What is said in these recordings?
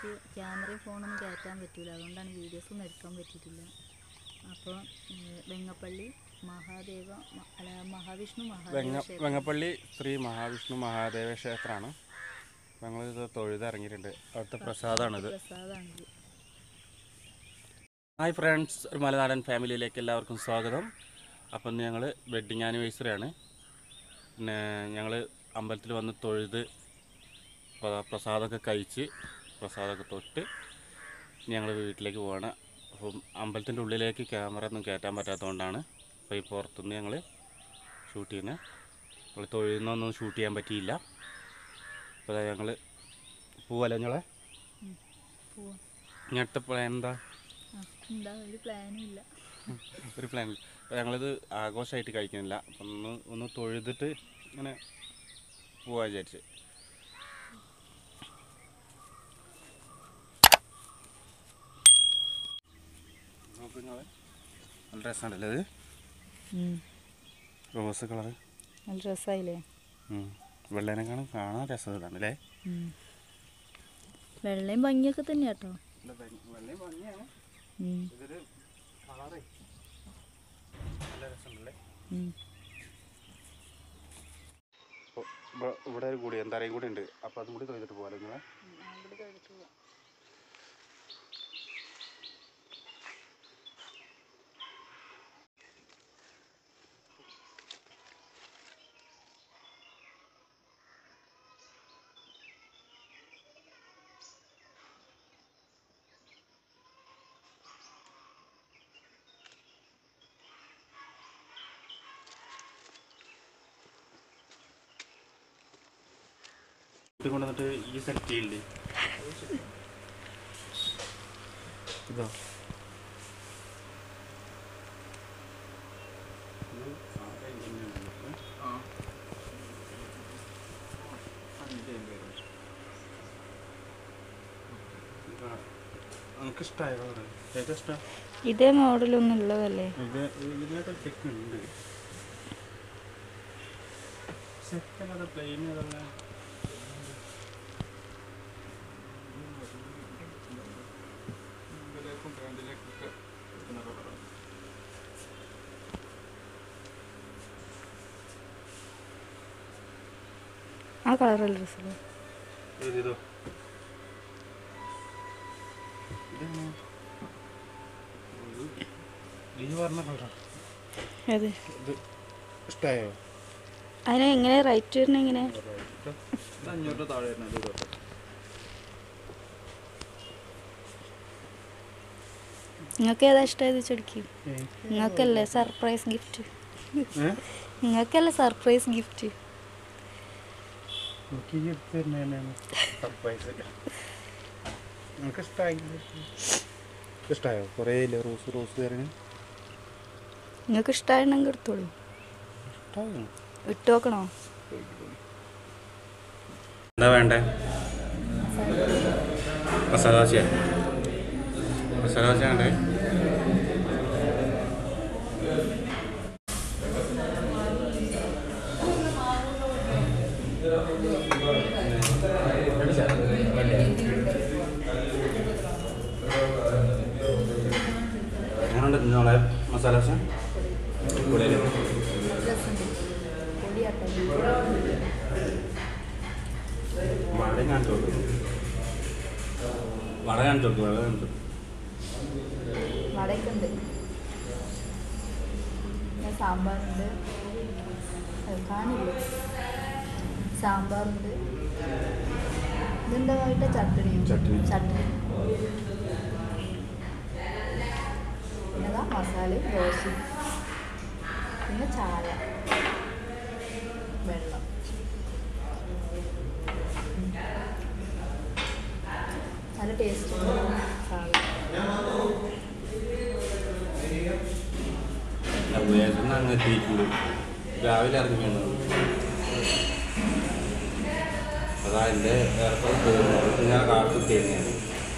എനിക്ക് ക്യാമറയും ഫോണൊന്നും കയറ്റാൻ പറ്റില്ല അതുകൊണ്ടാണ് വീഡിയോസ് ഒന്നും എടുക്കാൻ പറ്റിയിട്ടില്ല അപ്പോൾ വെങ്ങപ്പള്ളി മഹാദേവ മ- അല്ല മഹാവിഷ്ണു മഹാദേവ വെങ്ങ ക്ഷേത്രം വെങ്ങപ്പള്ളി ശ്രീ മഹാവിഷ്ണു മഹാദേവ ക്ഷേത്രമാണ് ഞങ്ങളിത് തൊഴുതിറങ്ങിയിട്ടുണ്ട് അവിടുത്തെ പ്രസാദമാണിത് പ്രസാദാണിത് ഹായ് ഫ്രണ്ട്സ് ഒരു മലനാടൻ ഫാമിലിയിലേക്ക് എല്ലാവർക്കും സ്വാഗതം അപ്പം ഞങ്ങൾ വെഡ്ഡിങ് ആനിവേഴ്സറി ആണ് പിന്നെ ഞങ്ങൾ അമ്പലത്തിൽ വന്ന് തൊഴുത് പ്ര- പ്രസാദമൊക്കെ കഴിച്ച് പ്രസാദമൊക്കെ തൊട്ട് ഞങ്ങൾ വീട്ടിലേക്ക് പോവാണ് അപ്പം അമ്പലത്തിൻ്റെ ഉള്ളിലേക്ക് ക്യാമറ ഒന്നും കയറ്റാൻ പറ്റാത്തതുകൊണ്ടാണ് അപ്പോൾ ഈ പുറത്തുനിന്ന് ഞങ്ങൾ ഷൂട്ട് ചെയ്യുന്നത് നമ്മൾ തൊഴുന്നൊന്നും ഷൂട്ട് ചെയ്യാൻ പറ്റിയില്ല അപ്പോൾ ഞങ്ങൾ പോവല്ലേ ഞങ്ങളെ പോവാം ഇങ്ങനത്തെ പ്ലാൻ എന്താ ആ, എന്താ ഒരു പ്ലാനും ഇല്ല ഒരു പ്ലാൻ അപ്പോൾ ഞങ്ങളിത് ആഘോഷമായിട്ട് കഴിക്കുന്നില്ല അപ്പം ഒന്ന് ഒന്ന് തൊഴുതിട്ട് ഇങ്ങനെ പോവാ വിചാരിച്ച് നോക്ക് നിങ്ങളെ. നല്ല രസമുണ്ടല്ലേ ഇത് റോസ് കളറ് നല്ല രസമായില്ലേ വെള്ളേനെക്കാളും കാണാൻ രസം ഇതാണ് അല്ലേ വെള്ളയും ഭംഗിയൊക്കെ തന്നെയാ കേട്ടോ വെള്ളയും ഭംഗിയാണ് ഇതൊരു കളറേ നല്ല രസമുണ്ടല്ലേ അപ്പോൾ ഇവിടെ ഇവിടെ ഒരു കൂടി എന്തായാലും കൂടി ഉണ്ട് അപ്പോൾ അതും കൂടി തൊഴുതിട്ട് പോകാം നിങ്ങളെ ഇത് കൊണ്ടുവന്നിട്ട് ഈ സെറ്റ് ചെയ്യില്ലേ ഇതോ നമുക്ക് ഇഷ്ടമായോ ഏറ്റവും ഇഷ്ടം ഇതേ മോഡലൊന്നും ഉള്ളതല്ലേ ഇത് ഇതിനൊക്കെ ചെക്ക് ഉണ്ട് സെക്കല്ലാതെ പ്ലെയിൻ അതല്ല ആ കളറുള്ള ഡ്രസ്സല്ലേ ഏതിതോ ഇതെങ്ങനെ? ഇത് ഈ പറഞ്ഞ കളറാ അതെ ഇത് ഇഷ്ടമായോ അതിന് എങ്ങനെ റേറ്റ് വരുന്നത് എങ്ങനെ ഇത് അഞ്ഞൂറ് താഴെ വരുന്നത് ഇത് നിങ്ങൾക്ക് ഏതാ ഇഷ്ടമായത് ചെടിക്കും നിങ്ങൾക്കല്ലേ സർപ്രൈസ് ഗിഫ്റ്റ് ഏഹ് നിങ്ങൾക്കല്ലേ സർപ്രൈസ് ഗിഫ്റ്റ് എനിക്ക് ഈ എടുത്ത് തന്നെയാണ് സർപ്രൈസ് നിങ്ങൾക്ക് ഇഷ്ടമായെങ്കിൽ ഇഷ്ടമായോ കുറേ ഇല്ലേ റോസ് റോസ് തരണേ നിങ്ങൾക്ക് ഇഷ്ടമായിട്ടുണ്ടെങ്കിൽ എടുത്തോളൂ ഇഷ്ടമായോ ഇട്ട് നോക്കണോ എന്താ വേണ്ടേ മസാല ദോശ മസാല ദോശ വേണ്ടേ എങ്ങനെയുണ്ട് നിങ്ങളെ മസാല ദോശ അടിപൊളിയല്ലേ? വട കാണിച്ചു കൊടുക്കും വട കാണിച്ചു കൊടുക്കും വട കാണിച്ചു കൊടുക്കും വടക്കുണ്ട് പിന്നെ സാമ്പാറുണ്ട് അത് കാണില്ല സാമ്പാറുണ്ട് ഇതെന്താ പോയിട്ട് ചട്ടണിയും ചട്നി. ചട്നി പിന്നെതാ മസാലയും ദോശയും പിന്നെ ചായ വെള്ളം നല്ല ടേസ്റ്റ് സാധനം വിചാരിച്ചു അങ്ങ് എത്തിയിട്ടുണ്ട് രാവിലെ ഇറങ്ങി വന്നത് അതാ എൻ്റെ എയർപോർട്ട് തീർന്നു ഞാൻ കാത്തു തന്നെയാണ്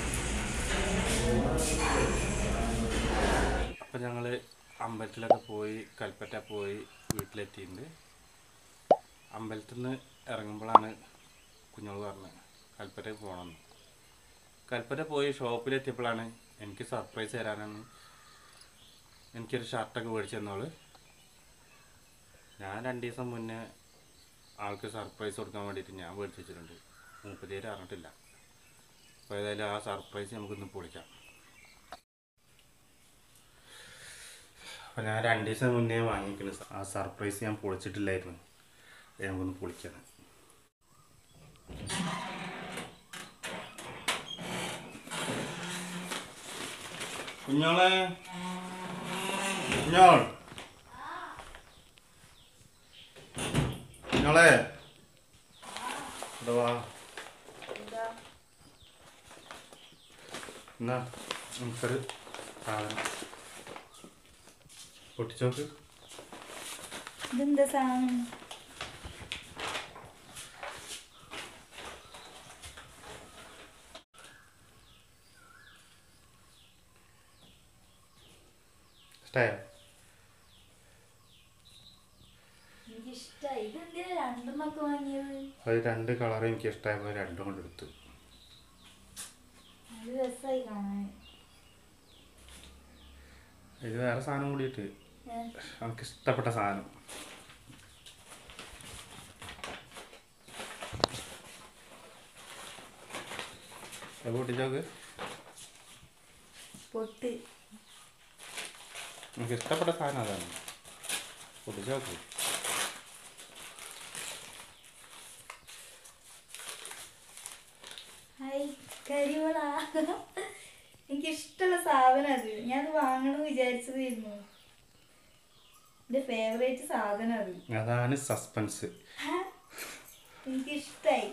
അപ്പം ഞങ്ങൾ അമ്പലത്തിലൊക്കെ പോയി കൽപ്പറ്റ പോയി വീട്ടിലെത്തിയിട്ടുണ്ട് അമ്പലത്തിൽ നിന്ന് ഇറങ്ങുമ്പോഴാണ് കുഞ്ഞോൾ പറഞ്ഞത് കൽപ്പറ്റയ്ക്ക് പോകണമെന്ന് കൽപ്പറ്റ പോയി ഷോപ്പിലെത്തിയപ്പോഴാണ് എനിക്ക് സർപ്രൈസ് തരാനാണ് എനിക്കൊരു ഷർട്ടൊക്കെ മേടിച്ചു തന്നോള് ഞാൻ രണ്ട് ദിവസം മുന്നേ ആൾക്ക് സർപ്രൈസ് കൊടുക്കാൻ വേണ്ടിയിട്ട് ഞാൻ മേടിച്ച് വെച്ചിട്ടുണ്ട് മുപ്പത്തേര് അറിഞ്ഞിട്ടില്ല അപ്പോൾ ഏതായാലും ആ സർപ്രൈസ് നമുക്കൊന്ന് പൊളിക്കാം അപ്പോൾ ഞാൻ രണ്ട് ദിവസം മുന്നേ വാങ്ങിക്കുന്ന ആ സർപ്രൈസ് ഞാൻ പൊളിച്ചിട്ടില്ലായിരുന്നു അത് നമുക്കൊന്ന് പൊളിക്കണം കുഞ്ഞോളെ കുഞ്ഞോൾ കുഞ്ഞോളെ ഇവിടെ വാ എന്നാ നമുക്കൊരു സാധനം പൊട്ടിച്ചോക്ക് ഇതെന്താ സാധനം ഇഷ്ടമായോ എനിക്കിഷ്ടായി ഇതെന്തിനാ രണ്ടെണ്ണമൊക്കെ വാങ്ങിയത് അത് രണ്ട് കളർ എനിക്ക് ഇഷ്ടമായപ്പോൾ രണ്ടും കൊണ്ട് എടുത്തു നല്ല രസമായി കാണാൻ ഇത് വേറെ സാധനം കൂടിയിട്ട് ഏ, നമുക്ക് ഇഷ്ടപ്പെട്ട സാധനം അത് പൊട്ടിച്ചോക്ക് പൊട്ട് നമുക്ക് ഇഷ്ടപ്പെട്ട സാധനം അതാണ് പൊട്ടിച്ചോക്ക് ഹായ് കരിവള എനിക്കിഷ്ടമുള്ള സാധനം അത് ഞാൻ വാങ്ങണമെന്ന് വിചാരിച്ചതായിരുന്നു എൻ്റെ ഫേവറേറ്റ് സാധനം അത് അതാണ് സസ്പെൻസ് ഹാ, എനിക്കിഷ്ടായി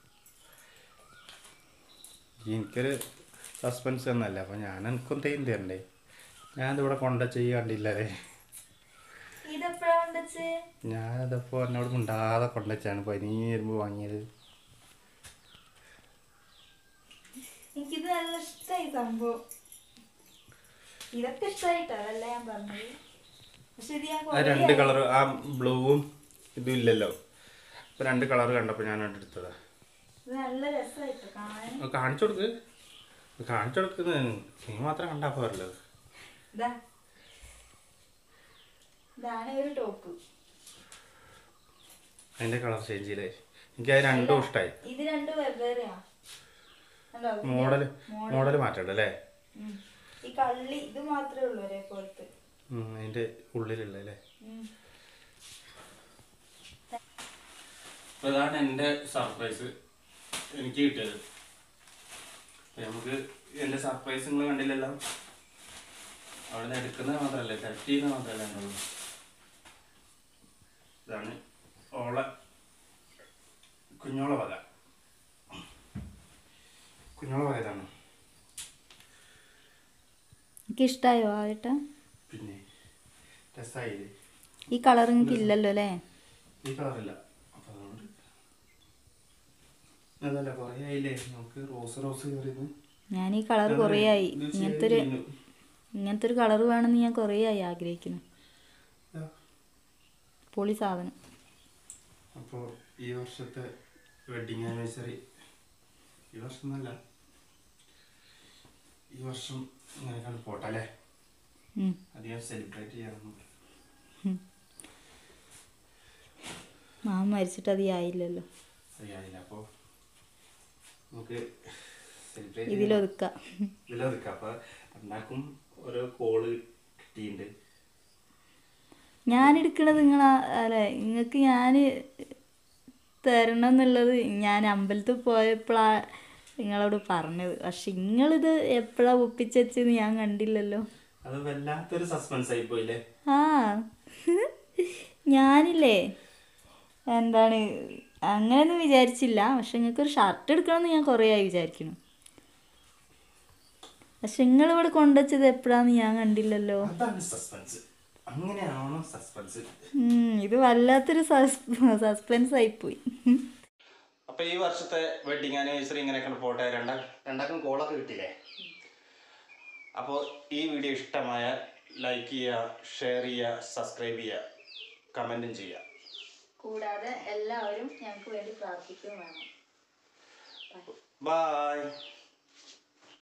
എനിക്കൊരു സസ്പെൻസ് ഒന്നല്ല അപ്പോൾ ഞാൻ എനിക്കും തെയ്യം തരണ്ടേ ഞാനിതിവിടെ കൊണ്ട ചെയ്യ കണ്ടില്ലല്ലേ ഇതെപ്പോഴാ കൊണ്ടുവച്ച് ഞാനതിപ്പോൾ എന്നോട് മിണ്ടാതെ കൊണ്ടുവച്ചാണ് പനി വരുമ്പോൾ വാങ്ങിയത് എനിക്കിത് നല്ല ഇഷ്ടമായി സംഭവം ഇതൊക്കെ ഇഷ്ടമായിട്ടാ അതല്ല ഞാൻ പറഞ്ഞത് പക്ഷെ ഇത് ഞാൻ ആ കുറേ രണ്ട് ആയി. കളർ ആ ബ്ലൂവും ഇതും ഇല്ലല്ലോ അപ്പോൾ രണ്ട് കളർ കണ്ടപ്പോൾ ഞാൻ അവിടെ എടുത്തതാ ഇത് നല്ല രസമായിട്ട് കാണാൻ അത് കാണിച്ചു കൊടുക്ക് അത് കാണിച്ചു കൊടുക്കുന്നത് നീ മാത്രം കണ്ടാൽ പോരല്ലോ ഇതാ ഇതാണ് ഒരു ടോപ്പ് അതിൻ്റെ കളർ ചേഞ്ച് ചെയ്തേ എനിക്ക് അത് രണ്ടും ഇഷ്ടമായി ഇത് രണ്ടും വെവ്വേറെയാ കണ്ടോ? ഇതിന്റെ മോഡൽ മോഡൽ. മോഡൽ മാറ്റണ്ട അല്ലേ ഉം. ഈ കള്ളി ഇത് മാത്രമേ ഉള്ളൂ ഒരേ പോലത്തെ ഉം, അതിൻ്റെ ഉള്ളിലുള്ള അല്ലേ ഉം. അപ്പോൾ ഇതാണ് എൻ്റെ സർപ്രൈസ് എനിക്ക് കിട്ടിയത് അപ്പോൾ നമുക്ക് എൻ്റെ സർപ്രൈസ് നിങ്ങൾ കണ്ടില്ലല്ലോ അവിടെ നിന്ന് എടുക്കുന്നത് മാത്രമല്ല സെലക്ട് ചെയ്യുന്നത് മാത്രമല്ല എന്നുള്ളൂ ഇതാണ് ഓളെ കുഞ്ഞോളെ വക കുഞ്ഞോളെ വക ഇതാണ് എനിക്ക് ഇഷ്ടമായോ ആയിട്ടാ പിന്നെ രസമായില്ലേ ഈ കളർ നിങ്ങൾക്ക് ഇല്ലല്ലോ അല്ലേ ഈ കളറില്ല അപ്പം അതുകൊണ്ട് അതല്ല കുറേ ആയില്ലേ നമുക്ക് റോസ് റോസ് കയറിയത് ഞാൻ ഈ കളർ കുറേ ആയി ഇങ്ങനത്തെ ഒരു ഇങ്ങനത്തെ ഒരു കളർ വേണമെന്ന് ഞാൻ കുറേ ആയി ആഗ്രഹിക്കുന്നു പൊളി സാധനം അപ്പോൾ ഈ വർഷത്തെ വെഡിങ് ആനിവേഴ്സറി ഈ വർഷം എന്നല്ല ഈ വർഷം ഇങ്ങനെ കണ്ട് പോട്ടെ അല്ലേ ഉം. അധികം സെലിബ്രേറ്റ് ചെയ്യണം മാമ മരിച്ചിട്ട് അത് ആയില്ലല്ലോ അറിയാതില്ല അപ്പോൾ നമുക്ക് സെലിബ്രേറ്റ് ഇതിലൊതുക്കാം ഇതിലൊതുക്കാം അപ്പോൾ ഉണ്ടാക്കും ഓരോ കോള് കിട്ടിയിട്ടുണ്ട് ഞാൻ എടുക്കണത് നിങ്ങൾ അല്ലെ നിങ്ങൾക്ക് ഞാൻ തരണം എന്നുള്ളത് ഞാൻ അമ്പലത്തിൽ പോയപ്പോഴാ നിങ്ങളോട് പറഞ്ഞത് പക്ഷെ നിങ്ങളിത് എപ്പോഴാ ഒപ്പിച്ചെന്ന് ഞാൻ കണ്ടില്ലല്ലോ അത് വല്ലാത്തൊരു സസ്പെൻസ് ആയി പോയില്ലേ ആ ഞാനില്ലേ എന്താണ് അങ്ങനെയൊന്നും വിചാരിച്ചില്ല പക്ഷെ നിങ്ങൾക്കൊരു ഷർട്ട് എടുക്കണമെന്ന് ഞാൻ കുറേ ആയി വിചാരിക്കുന്നു പക്ഷെ നിങ്ങളിവിടെ കൊണ്ടുവച്ചത് എപ്പോഴാന്ന് ഞാൻ കണ്ടില്ലല്ലോ അതാണ് സസ്പെൻസ് അങ്ങനെയാണോ സസ്പെൻസ് ഉം, ഇത് വല്ലാത്തൊരു സസ്പെൻസ് ആയിപ്പോയി അപ്പൊ ഈ വർഷത്തെ വെഡിങ് ആനിവേഴ്സറി ഇങ്ങനെയൊക്കെ പോട്ടെ രണ്ടാ രണ്ടാക്കും കോളൊക്കെ കിട്ടിയില്ലേ അപ്പോൾ ഈ വീഡിയോ ഇഷ്ടമായ ലൈക്ക് ചെയ്യുക ഷെയർ ചെയ്യുക സബ്സ്ക്രൈബ് ചെയ്യുക കമൻറ്റും ചെയ്യുക കൂടാതെ എല്ലാവരും ഞങ്ങൾക്ക് വേണ്ടി പ്രാർത്ഥിക്കുകയും വേണം ബായ്